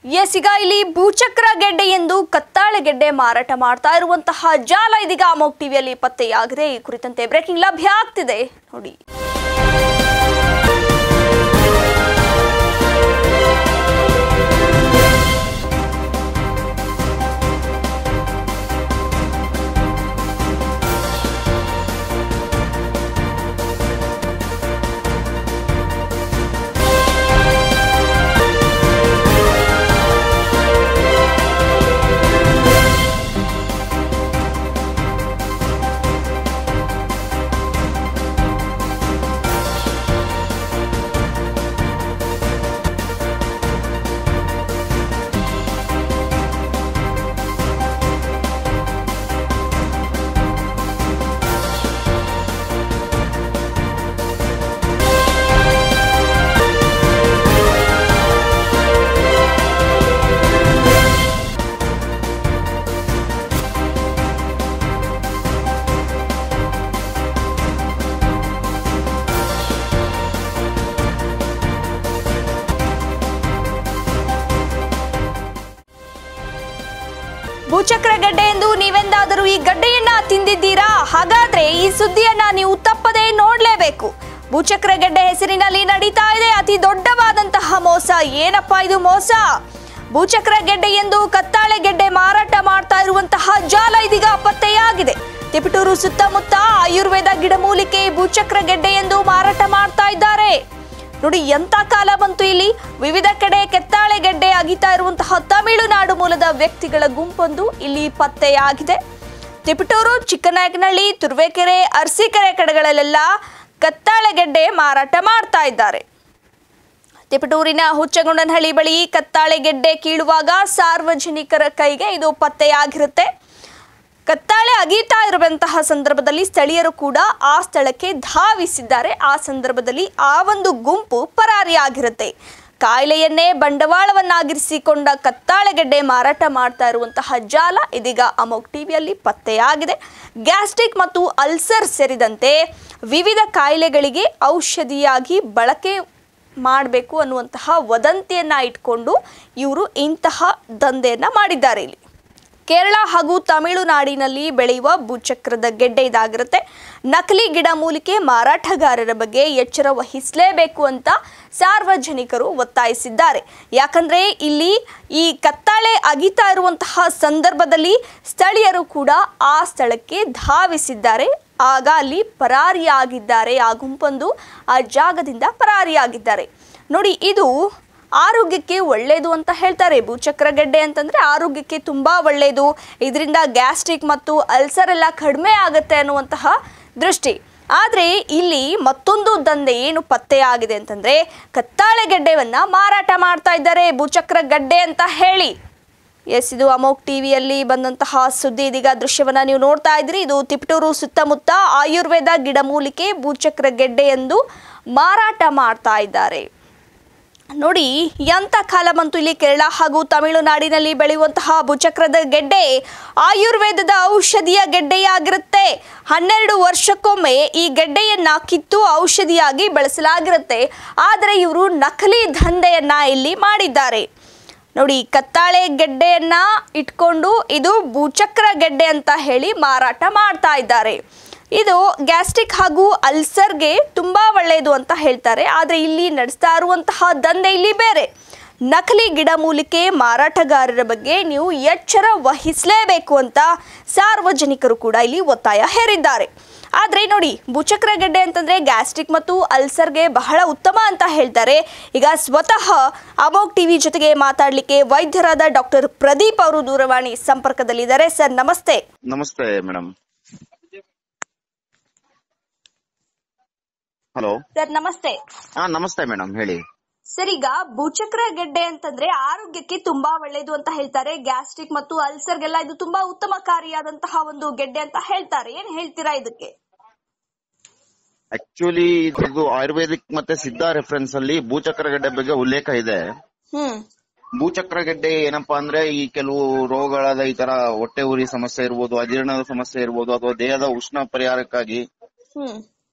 S ಈಗ ಇಲ್ಲಿ ಭೂಚಕ್ರ ಗೆಡ್ಡೆ ಎಂದು ಕತ್ತಾಳೆ ಗೆಡ್ಡೆ ಮಾರಾಟ ಮಾಡ್ತಾ ಇರುವಂತಹ ಜಾಲ ಇದೀಗ ಅಮೋಕ್ ಟಿವಿಯಲ್ಲಿ ಪತ್ತೆಯಾಗಿದೆ ಈ ಕುರಿತಂತೆ ಬ್ರೇಕಿಂಗ್ ಲಭ್ಯ ಆಗ್ತಿದೆ ನೋಡಿ ಭೂಚಕ್ರ ಗಡ್ಡೆ ಎಂದು ನೀವೆಂದಾದರೂ ಈ ಗಡ್ಡೆಯನ್ನ ತಿಂದಿದ್ದೀರಾ ಹಾಗಾದ್ರೆ ಈ ಸುದ್ದಿಯನ್ನ ನೀವು ತಪ್ಪದೇ ನೋಡ್ಲೇಬೇಕು ಭೂಚಕ್ರ ಗೆಡ್ಡೆ ಹೆಸರಿನಲ್ಲಿ ನಡೀತಾ ಇದೆ ಅತಿ ದೊಡ್ಡವಾದಂತಹ ಮೋಸ ಏನಪ್ಪಾ ಇದು ಮೋಸ ಭೂಚಕ್ರ ಗೆಡ್ಡೆ ಎಂದು ಕತ್ತಾಳೆ ಗೆಡ್ಡೆ ಮಾರಾಟ ಮಾಡ್ತಾ ಇರುವಂತಹ ಜಾಲ ಇದೀಗ ಪತ್ತೆಯಾಗಿದೆ ತಿಪಟೂರು ಸುತ್ತಮುತ್ತ ಆಯುರ್ವೇದ ಗಿಡಮೂಲಿಕೆ ಭೂಚಕ್ರ ಗೆಡ್ಡೆ ಎಂದು ಮಾರಾಟ ಮಾಡ್ತಾ ಇದ್ದಾರೆ ನೋಡಿ ಎಂತ ಕಾಲ ಬಂತು ಇಲ್ಲಿ ವಿವಿಧ ಕಡೆ ಕೆತ್ತಾಳೆ ಗೆಡ್ಡೆ ಅಗಿತಾ ಇರುವಂತಹ ತಮಿಳುನಾಡು ಮೂಲದ ವ್ಯಕ್ತಿಗಳ ಗುಂಪೊಂದು ಇಲ್ಲಿ ಪತ್ತೆಯಾಗಿದೆ ತಿಪಟೂರು ಚಿಕ್ಕನಾಯಕನಹಳ್ಳಿ ತುರುವೇಕೆರೆ ಅರಸೀಕೆರೆ ಕಡೆಗಳಲ್ಲೆಲ್ಲ ಕತ್ತಾಳೆ ಗೆಡ್ಡೆ ಮಾರಾಟ ಮಾಡ್ತಾ ಇದ್ದಾರೆ ತಿಪಟೂರಿನ ಹುಚ್ಚಗೊಂಡನಹಳ್ಳಿ ಬಳಿ ಕತ್ತಾಳೆ ಗೆಡ್ಡೆ ಕೀಳುವಾಗ ಸಾರ್ವಜನಿಕರ ಕೈಗೆ ಇದು ಪತ್ತೆಯಾಗಿರುತ್ತೆ ಕತ್ತಾಳೆ ಅಗೀತಾ ಇರುವಂತಹ ಸಂದರ್ಭದಲ್ಲಿ ಸ್ಥಳೀಯರು ಕೂಡ ಆ ಸ್ಥಳಕ್ಕೆ ಧಾವಿಸಿದ್ದಾರೆ ಆ ಸಂದರ್ಭದಲ್ಲಿ ಆ ಒಂದು ಗುಂಪು ಪರಾರಿಯಾಗಿರುತ್ತೆ ಕಾಯಿಲೆಯನ್ನೇ ಬಂಡವಾಳವನ್ನಾಗಿರಿಸಿಕೊಂಡ ಕತ್ತಾಳೆಗೆಡ್ಡೆ ಮಾರಾಟ ಮಾಡ್ತಾ ಇರುವಂತಹ ಜಾಲ ಇದೀಗ ಅಮೋಕ್ ಟಿವಿಯಲ್ಲಿ ಪತ್ತೆಯಾಗಿದೆ ಗ್ಯಾಸ್ಟ್ರಿಕ್ ಮತ್ತು ಅಲ್ಸರ್ ಸೇರಿದಂತೆ ವಿವಿಧ ಕಾಯಿಲೆಗಳಿಗೆ ಔಷಧಿಯಾಗಿ ಬಳಕೆ ಮಾಡಬೇಕು ಅನ್ನುವಂತಹ ವದಂತಿಯನ್ನ ಇಟ್ಕೊಂಡು ಇವರು ಇಂತಹ ದಂಧೆಯನ್ನ ಮಾಡಿದ್ದಾರೆ ಇಲ್ಲಿ ಕೇರಳ ಹಾಗೂ ತಮಿಳುನಾಡಿನಲ್ಲಿ ಬೆಳೆಯುವ ಭೂಚಕ್ರದ ಗೆಡ್ಡೆ ಇದಾಗಿರುತ್ತೆ ನಕಲಿ ಗಿಡಮೂಲಿಕೆ ಮಾರಾಟಗಾರರ ಬಗ್ಗೆ ಎಚ್ಚರ ವಹಿಸಲೇಬೇಕು ಅಂತ ಸಾರ್ವಜನಿಕರು ಒತ್ತಾಯಿಸಿದ್ದಾರೆ ಯಾಕಂದ್ರೆ ಇಲ್ಲಿ ಈ ಕತ್ತಾಳೆ ಅಗಿತಾ ಇರುವಂತಹ ಸಂದರ್ಭದಲ್ಲಿ ಸ್ಥಳೀಯರು ಕೂಡ ಆ ಸ್ಥಳಕ್ಕೆ ಧಾವಿಸಿದ್ದಾರೆ ಆಗ ಅಲ್ಲಿ ಪರಾರಿಯಾಗಿದ್ದಾರೆ ಆ ಗುಂಪೊಂದು ಆ ಜಾಗದಿಂದ ಪರಾರಿಯಾಗಿದ್ದಾರೆ ನೋಡಿ ಇದು ಆರೋಗ್ಯಕ್ಕೆ ಒಳ್ಳೆಯದು ಅಂತ ಹೇಳ್ತಾರೆ ಭೂಚಕ್ರ ಗೆಡ್ಡೆ ಅಂತಂದ್ರೆ ಆರೋಗ್ಯಕ್ಕೆ ತುಂಬಾ ಒಳ್ಳೆಯದು ಇದರಿಂದ ಗ್ಯಾಸ್ಟ್ರಿಕ್ ಮತ್ತು ಅಲ್ಸರ್ ಎಲ್ಲ ಕಡಿಮೆ ಆಗುತ್ತೆ ಅನ್ನುವಂತಹ ದೃಷ್ಟಿ ಆದರೆ ಇಲ್ಲಿ ಮತ್ತೊಂದು ದಂಧೆ ಏನು ಪತ್ತೆಯಾಗಿದೆ ಅಂತಂದ್ರೆ ಕತ್ತಾಳೆ ಗೆಡ್ಡೆವನ್ನ ಮಾರಾಟ ಮಾಡ್ತಾ ಇದ್ದಾರೆ ಭೂಚಕ್ರ ಗಡ್ಡೆ ಅಂತ ಹೇಳಿ ಎಸ್ ಇದು ಅಮೋಕ್ ಟಿವಿಯಲ್ಲಿ ಬಂದಂತಹ ಸುದ್ದಿ ಇದೀಗ ದೃಶ್ಯವನ್ನ ನೀವು ನೋಡ್ತಾ ಇದ್ರಿ ಇದು ತಿಪಟೂರು ಸುತ್ತಮುತ್ತ ಆಯುರ್ವೇದ ಗಿಡಮೂಲಿಕೆ ಭೂಚಕ್ರ ಗೆಡ್ಡೆ ಎಂದು ಮಾರಾಟ ಮಾಡ್ತಾ ಇದ್ದಾರೆ ನೋಡಿ ಎಂಥ ಕಾಲ ಬಂತು ಇಲ್ಲಿ ಕೇರಳ ಹಾಗೂ ತಮಿಳುನಾಡಿನಲ್ಲಿ ಬೆಳೆಯುವಂತಹ ಭೂಚಕ್ರದ ಗೆಡ್ಡೆ ಆಯುರ್ವೇದದ ಔಷಧಿಯ ಗೆಡ್ಡೆಯಾಗಿರುತ್ತೆ ಹನ್ನೆರಡು ವರ್ಷಕ್ಕೊಮ್ಮೆ ಈ ಗೆಡ್ಡೆಯನ್ನ ಕಿತ್ತು ಔಷಧಿಯಾಗಿ ಬಳಸಲಾಗಿರುತ್ತೆ ಆದರೆ ಇವರು ನಕಲಿ ದಂಧೆಯನ್ನ ಇಲ್ಲಿ ಮಾಡಿದ್ದಾರೆ ನೋಡಿ ಕತ್ತಾಳೆ ಗೆಡ್ಡೆಯನ್ನ ಇಟ್ಕೊಂಡು ಇದು ಭೂಚಕ್ರ ಗೆಡ್ಡೆ ಅಂತ ಹೇಳಿ ಮಾರಾಟ ಮಾಡ್ತಾ ಇದ್ದಾರೆ ಇದು ಗ್ಯಾಸ್ಟ್ರಿಕ್ ಹಾಗೂ ಅಲ್ಸರ್ಗೆ ತುಂಬಾ ಒಳ್ಳೆಯದು ಅಂತ ಹೇಳ್ತಾರೆ ಆದರೆ ಇಲ್ಲಿ ನಡೆಸ್ತಾ ಇರುವಂತಹ ದಂಧೆ ಇಲ್ಲಿ ಬೇರೆ ನಕಲಿ ಗಿಡಮೂಲಿಕೆ ಮಾರಾಟಗಾರರ ಬಗ್ಗೆ ನೀವು ಎಚ್ಚರ ವಹಿಸಲೇಬೇಕು ಅಂತ ಸಾರ್ವಜನಿಕರು ಕೂಡ ಇಲ್ಲಿ ಒತ್ತಾಯ ಹೇರಿದ್ದಾರೆ ಆದರೆ ನೋಡಿ ಭೂಚಕ್ರ ಗೆಡ್ಡೆ ಅಂತಂದ್ರೆ ಗ್ಯಾಸ್ಟ್ರಿಕ್ ಮತ್ತು ಅಲ್ಸರ್ಗೆ ಬಹಳ ಉತ್ತಮ ಅಂತ ಹೇಳ್ತಾರೆ ಈಗ ಸ್ವತಃ ಅಮೋಕ್ ಟಿವಿ ಜೊತೆಗೆ ಮಾತಾಡಲಿಕ್ಕೆ ವೈದ್ಯರಾದ ಡಾಕ್ಟರ್ ಪ್ರದೀಪ್ ಅವರು ದೂರವಾಣಿ ಸಂಪರ್ಕದಲ್ಲಿದ್ದಾರೆ ಸರ್ ನಮಸ್ತೆ ನಮಸ್ತೆ ಮೇಡಮ್ ಹಲೋ ಸರ್ ನಮಸ್ತೆ ಹಾ ನಮಸ್ತೆ ಮೇಡಮ್ ಹೇಳಿ ಸರ್ ಈಗ ಭೂಚಕ್ರ ಗೆಡ್ಡೆ ಅಂತಂದ್ರೆ ಆರೋಗ್ಯಕ್ಕೆ ತುಂಬಾ ಒಳ್ಳೇದು ಅಂತ ಹೇಳ್ತಾರೆ ಗ್ಯಾಸ್ಟ್ರಿಕ್ ಮತ್ತು ಅಲ್ಸರ್ಗೆಲ್ಲ ಇದು ತುಂಬಾ ಉತ್ತಮಕಾರಿಯಾದಂತಹ ಒಂದು ಗೆಡ್ಡೆ ಅಂತ ಹೇಳ್ತಾರೆ ಏನ್ ಹೇಳ್ತೀರಾ ಇದಕ್ಕೆ ಆಕ್ಚುಲಿ ಇದು ಆಯುರ್ವೇದಿಕ್ ಮತ್ತೆ ಸಿದ್ಧ ರೆಫರೆನ್ಸ್ ಅಲ್ಲಿ ಭೂಚಕ್ರ ಗೆಡ್ಡೆ ಬಗ್ಗೆ ಉಲ್ಲೇಖ ಇದೆ ಹ್ಮ್ ಭೂಚಕ್ರ ಗೆಡ್ಡೆ ಏನಪ್ಪಾ ಅಂದ್ರೆ ಈ ಕೆಲವು ರೋಗಗಳಾದ ಈ ತರ ಹೊಟ್ಟೆ ಉರಿ ಸಮಸ್ಯೆ ಇರ್ಬೋದು ಅಜೀರ್ಣದ ಸಮಸ್ಯೆ ಇರ್ಬೋದು ಅಥವಾ ದೇಹದ ಉಷ್ಣ ಪರಿಹಾರಕ್ಕಾಗಿ ಹ್ಮ್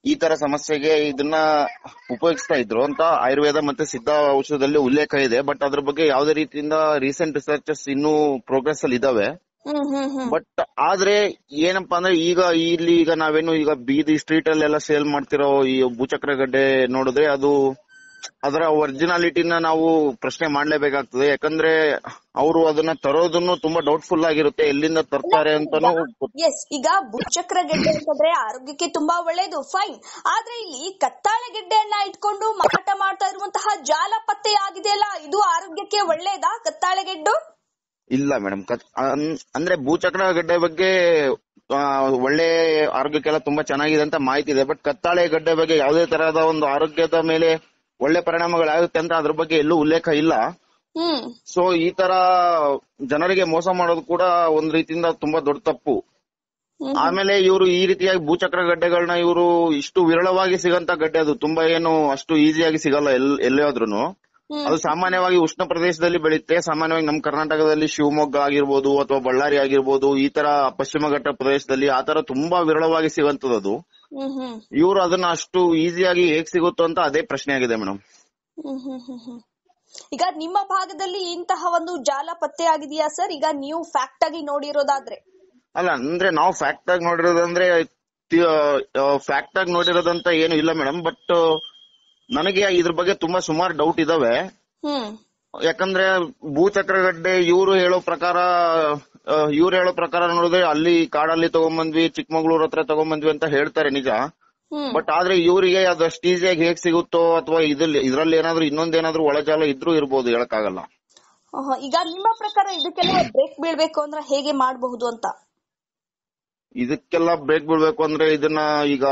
ಈ ತರ ಸಮಸ್ಯೆಗೆ ಇದನ್ನ ಉಪಯೋಗಿಸ್ತಾ ಇದ್ರು ಅಂತ ಆಯುರ್ವೇದ ಮತ್ತೆ ಸಿದ್ಧ ಔಷಧದಲ್ಲಿ ಉಲ್ಲೇಖ ಇದೆ ಬಟ್ ಅದ್ರ ಬಗ್ಗೆ ಯಾವುದೇ ರೀತಿಯಿಂದ ರೀಸೆಂಟ್ ರಿಸರ್ಚಸ್ ಇನ್ನೂ ಪ್ರೋಗ್ರೆಸ್ ಅಲ್ಲಿ ಇದಾವೆ ಹ್ಮ್ ಹ್ಮ್ ಹ್ಮ್ ಬಟ್ ಆದ್ರೆ ಏನಪ್ಪಾ ಅಂದ್ರೆ ಈಗ ಇಲ್ಲಿ ಈಗ ನಾವೇನು ಈಗ ಬೀದಿ ಸ್ಟ್ರೀಟ್ ಅಲ್ಲೆಲ್ಲ ಸೇಲ್ ಮಾಡ್ತಿರೋ ಈ ಭೂಚಕ್ರ ಗಡ್ಡೆ ನೋಡಿದ್ರೆ ಅದು ಅದರ ಒರಿಜಿನಾಲಿಟಿನ ನಾವು ಪ್ರಶ್ನೆ ಮಾಡ್ಲೇಬೇಕಾಗ್ತದೆ ಯಾಕಂದ್ರೆ ಅವರು ಅದನ್ನ ತರೋದನ್ನು ತುಂಬಾ ಡೌಟ್ಫುಲ್ ಆಗಿರುತ್ತೆ ಎಲ್ಲಿಂದ ತರ್ತಾರೆ ಅಂತಾನು ಗೊತ್- ಎಸ್ ಈಗ ಭೂಚಕ್ರ ಗೆಡ್ಡೆ ಅಂತಂದ್ರೆ ಆರೋಗ್ಯಕ್ಕೆ ತುಂಬಾ ಒಳ್ಳೇದು ಫೈನ್ ಆದ್ರೆ ಇಲ್ಲಿ ಕತ್ತಾಳೆ ಗೆಡ್ಡೆಯನ್ನ ಇಟ್ಕೊಂಡು ಮಾರಾಟ ಮಾಡ್ತಾ ಇರುವಂತಹ ಜಾಲ ಪತ್ತೆ ಆಗಿದೆಯಲ್ಲ ಇದು ಆರೋಗ್ಯಕ್ಕೆ ಒಳ್ಳೇದಾ ಕತ್ತಾಳೆ ಗೆಡ್ಡು ಇಲ್ಲ ಮೇಡಮ್ ಅಂದ್ರೆ ಭೂಚಕ್ರ ಗಡ್ಡೆ ಬಗ್ಗೆ ಆ, ಒಳ್ಳೆ ಆರೋಗ್ಯಕ್ಕೆಲ್ಲ ತುಂಬಾ ಚೆನ್ನಾಗಿದೆ ಅಂತ ಮಾಹಿತಿ ಇದೆ ಬಟ್ ಕತ್ತಾಳೆ ಗಡ್ಡೆ ಬಗ್ಗೆ ಯಾವುದೇ ತರಹದ ಒಂದು ಆರೋಗ್ಯದ ಮೇಲೆ ಒಳ್ಳೆ ಪರಿಣಾಮಗಳಾಗುತ್ತೆ ಅಂತ ಅದ್ರ ಬಗ್ಗೆ ಎಲ್ಲೂ ಉಲ್ಲೇಖ ಇಲ್ಲ ಹ್ಮ್ ಸೊ ಈ ತರ ಜನರಿಗೆ ಮೋಸ ಮಾಡೋದು ಕೂಡ ಒಂದ್ ರೀತಿಯಿಂದ ತುಂಬಾ ದೊಡ್ಡ ತಪ್ಪು ಹ್ಮ್. ಆಮೇಲೆ ಇವರು ಈ ರೀತಿಯಾಗಿ ಭೂಚಕ್ರ ಗಡ್ಡೆಗಳನ್ನ ಇವರು ಇಷ್ಟು ವಿರಳವಾಗಿ ಸಿಗಂತ ಗಡ್ಡೆ ಅದು ತುಂಬಾ ಏನು ಅಷ್ಟು ಈಸಿಯಾಗಿ ಸಿಗಲ್ಲ ಎಲ್ ಎಲ್ಲೇ ಆದ್ರೂನು ಹ್ಮ್. ಅದು ಸಾಮಾನ್ಯವಾಗಿ ಉಷ್ಣ ಪ್ರದೇಶದಲ್ಲಿ ಬೆಳೆಯುತ್ತೆ ಸಾಮಾನ್ಯವಾಗಿ ನಮ್ಮ ಕರ್ನಾಟಕದಲ್ಲಿ ಶಿವಮೊಗ್ಗ ಆಗಿರ್ಬೋದು ಅಥವಾ ಬಳ್ಳಾರಿ ಆಗಿರ್ಬೋದು ಈ ತರ ಪಶ್ಚಿಮ ಘಟ್ಟ ಪ್ರದೇಶದಲ್ಲಿ ಆ ತರ ತುಂಬಾ ವಿರಳವಾಗಿ ಸಿಗಂತದ್ದು ಅದು ಹ್ಮ್ ಹ್ಮ್ ಇವರು ಅದನ್ನ ಅಷ್ಟು ಈಸಿಯಾಗಿ ಹೇಗ್ ಸಿಗುತ್ತೋ ಅಂತ ಅದೇ ಪ್ರಶ್ನೆ ಆಗಿದೆ ಮೇಡಮ್ ಹ್ಮ್ ಹ್ಮ್ ಹ್ಮ್ ಹ್ಮ್. ಈಗ ನಿಮ್ಮ ಭಾಗದಲ್ಲಿ ಇಂತಹ ಒಂದು ಜಾಲ ಪತ್ತೆ ಆಗಿದೆಯಾ ಸರ್ ಈಗ ನೀವು ಫ್ಯಾಕ್ಟ್ ಆಗಿ ನೋಡಿರೋದಾದ್ರೆ ಅಲ್ಲ ಅಂದ್ರೆ ನಾವು ಫ್ಯಾಕ್ಟ್ ಆಗಿ ನೋಡಿರೋದಂದ್ರೆ ಫ್ಯಾಕ್ಟ್ ಆಗಿ ನೋಡಿರೋದಂತ ಏನು ಇಲ್ಲ ಮೇಡಮ್ ಬಟ್ ನನಗೆ ಇದ್ರ ಬಗ್ಗೆ ತುಂಬಾ ಸುಮಾರು ಡೌಟ್ ಇದಾವೆ ಹ್ಮ್ ಯಾಕಂದ್ರೆ ಭೂಚಕ್ರಗಡ್ಡೆ ಇವ್ರು ಹೇಳೋ ಪ್ರಕಾರ ಇವ್ರು ಹೇಳೋ ಪ್ರಕಾರ ನೋಡಿದ್ರೆ ಅಲ್ಲಿ ಕಾಡಲ್ಲಿ ತಗೊಂಬಂದ್ವಿ ಚಿಕ್ಕಮಗಳೂರ್ ಹತ್ರ ತಗೊಂಬಂದ್ವಿ ಅಂತ ಹೇಳ್ತಾರೆ ನಿಜ ಹ್ಮ್ ಬಟ್ ಆದ್ರೆ ಇವರಿಗೆ ಅದು ಅಷ್ಟು ಈಸಿಯಾಗಿ ಹೇಗ್ ಸಿಗುತ್ತೋ ಅಥವಾ ಇದ್ರಲ್ಲಿ ಇದ್ರಲ್ಲಿ ಏನಾದ್ರು ಇನ್ನೊಂದೇನಾದ್ರೂ ಒಳಜಾಲ ಇದ್ರೂ ಇರ್ಬೋದು ಹೇಳಕ್ಕಾಗಲ್ಲ ಆಹಾ, ಈಗ ನಿಮ್ಮ ಪ್ರಕಾರ ಇದಕ್ಕೆಲ್ಲ ಬ್ರೇಕ್ ಬೀಳ್ಬೇಕು ಅಂದ್ರೆ ಹೇಗೆ ಮಾಡಬಹುದು ಅಂತ ಇದಕ್ಕೆಲ್ಲ ಬ್ರೇಕ್ ಬೀಳ್ಬೇಕು ಅಂದ್ರೆ ಇದನ್ನ ಈಗ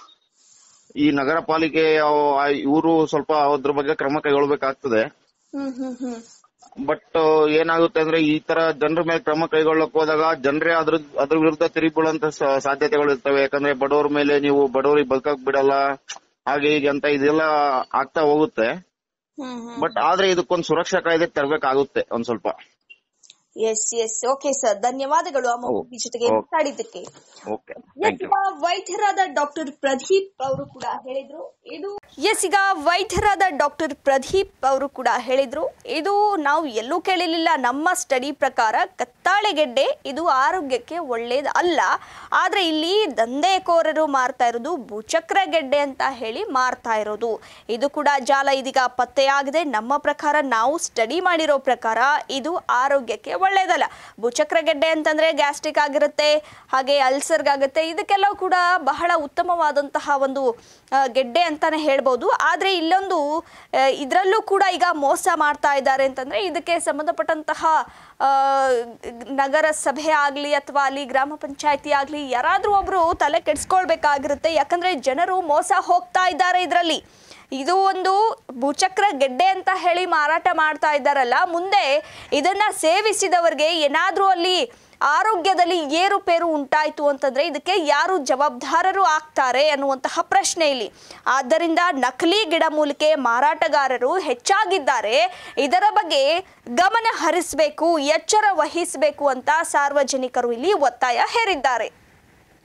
ಈ ನಗರ ಪಾಲಿಕೆ ಇವರು ಸ್ವಲ್ಪ ಅದ್ರ ಬಗ್ಗೆ ಕ್ರಮ ಕೈಗೊಳ್ಬೇಕಾಗ್ತದೆ ಹ್ಮ್ ಹ್ಮ್ ಹ್ಮ್ ಬಟ್ ಏನಾಗುತ್ತೆ ಅಂದ್ರೆ ಈ ತರ ಜನರ ಮೇಲೆ ಕ್ರಮ ಕೈಗೊಳ್ಳಕ್ ಹೋದಾಗ ಜನರೇ ಅದ್ರ ಅದ್ರ ವಿರುದ್ಧ ತಿರುಗಿಬೀಳುವಂತ ಸ- ಸಾಧ್ಯತೆಗಳು ಇರ್ತವೆ ಯಾಕಂದ್ರೆ ಬಡವ್ರ ಮೇಲೆ ನೀವು ಬಡವರಿಗೆ ಬದುಕಕ್ ಬಿಡಲ್ಲ ಹಾಗೆ ಹೀಗೆ ಅಂತ ಇದೆಲ್ಲ ಆಗ್ತಾ ಹೋಗುತ್ತೆ ಹ್ಮ್ ಹ್ಮ್ ಬಟ್ ಆದ್ರೆ ಇದಕ್ಕೊಂದ್ ಸುರಕ್ಷಾ ಕಾಯ್ದೆ ತರಬೇಕಾಗುತ್ತೆ ಒಂದ್ ಸ್ವಲ್ಪ ಎಸ್ ಎಸ್ ಓಕೆ ಸರ್ ಧನ್ಯವಾದಗಳು ಅಮ್ಮ ಓ, ಈ ಜೊತೆಗೆ ಓಕೆ. ಮಾತಾಡಿದ್ದಕ್ಕೆ ಓಕೆ ಥ್ಯಾಂಕ್ ಯು ಈಗ ವೈದ್ಯರಾದ ಡಾಕ್ಟರ್ ಪ್ರದೀಪ್ ಅವರು ಕೂಡ ಹೇಳಿದ್ರು ಇದು ಎಸ್ ಈಗ ವೈದ್ಯರಾದ ಡಾಕ್ಟರ್ ಪ್ರದೀಪ್ ಅವರು ಕೂಡ ಹೇಳಿದ್ರು ಇದು ನಾವು ಎಲ್ಲೂ ಕೇಳಿರಲಿಲ್ಲ ನಮ್ಮ ಸ್ಟಡಿ ಪ್ರಕಾರ ಕತ್ತಾಳೆಗೆಡ್ಡೆ ಇದು ಆರೋಗ್ಯಕ್ಕೆ ಒಳ್ಳೇದು ಅಲ್ಲ ಆದ್ರೆ ಇಲ್ಲಿ ದಂಧೆಕೋರರು ಮಾರ್ತಾ ಇರೋದು ಭೂಚಕ್ರ ಗೆಡ್ಡೆ ಅಂತ ಹೇಳಿ ಮಾರ್ತಾ ಇರೋದು ಇದು ಕೂಡ ಜಾಲ ಇದೀಗ ಪತ್ತೆಯಾಗಿದೆ ನಮ್ಮ ಪ್ರಕಾರ ನಾವು ಸ್ಟಡಿ ಮಾಡಿರೋ ಪ್ರಕಾರ ಇದು ಆರೋಗ್ಯಕ್ಕೆ ಒಳ್ಳೇದಲ್ಲ ಭೂಚಕ್ರ ಗೆಡ್ಡೆ ಅಂತಂದ್ರೆ ಗ್ಯಾಸ್ಟ್ರಿಕ್ ಆಗಿರುತ್ತೆ ಹಾಗೆ ಅಲ್ಸರ್ಗಾಗುತ್ತೆ ಇದಕ್ಕೆಲ್ಲ ಕೂಡ ಬಹಳ ಉತ್ತಮವಾದಂತಹ ಒಂದು ಆ, ಗೆಡ್ಡೆ ಅಂತಾನೆ ಹೇಳ್ಬೋದು ಆದ್ರೆ ಇಲ್ಲೊಂದು ಆ, ಇದ್ರಲ್ಲೂ ಕೂಡ ಈಗ ಮೋಸ ಮಾಡ್ತಾ ಇದ್ದಾರೆ ಅಂತಂದ್ರೆ ಇದಕ್ಕೆ ಸಂಬಂಧಪಟ್ಟಂತಹ ಆ, ನಗರ ಸಭೆ ಆಗ್ಲಿ ಅಥವಾ ಅಲ್ಲಿ ಗ್ರಾಮ ಪಂಚಾಯತಿ ಆಗ್ಲಿ ಯಾರಾದ್ರೂ ಒಬ್ರು ತಲೆ ಕೆಡಿಸ್ಕೊಳ್ಬೇಕಾಗಿರುತ್ತೆ ಯಾಕಂದ್ರೆ ಜನರು ಮೋಸ ಹೋಗ್ತಾ ಇದ್ದಾರೆ ಇದರಲ್ಲಿ ಇದು ಒಂದು ಭೂಚಕ್ರ ಗೆಡ್ಡೆ ಅಂತ ಹೇಳಿ ಮಾರಾಟ ಮಾಡ್ತಾ ಇದ್ದಾರಲ್ಲ ಮುಂದೆ ಇದನ್ನ ಸೇವಿಸಿದವರಿಗೆ ಏನಾದ್ರೂ ಅಲ್ಲಿ ಆರೋಗ್ಯದಲ್ಲಿ ಏರುಪೇರು ಉಂಟಾಯ್ತು ಅಂತಂದ್ರೆ ಇದಕ್ಕೆ ಯಾರು ಜವಾಬ್ದಾರರು ಆಗ್ತಾರೆ ಅನ್ನುವಂತಹ ಪ್ರಶ್ನೆ ಇಲ್ಲಿ ಆದ್ದರಿಂದ ನಕಲಿ ಗಿಡಮೂಲಿಕೆ ಮಾರಾಟಗಾರರು ಹೆಚ್ಚಾಗಿದ್ದಾರೆ ಇದರ ಬಗ್ಗೆ ಗಮನ ಹರಿಸಬೇಕು ಎಚ್ಚರ ವಹಿಸಬೇಕು ಅಂತ ಸಾರ್ವಜನಿಕರು ಇಲ್ಲಿ ಒತ್ತಾಯ ಹೇರಿದ್ದಾರೆ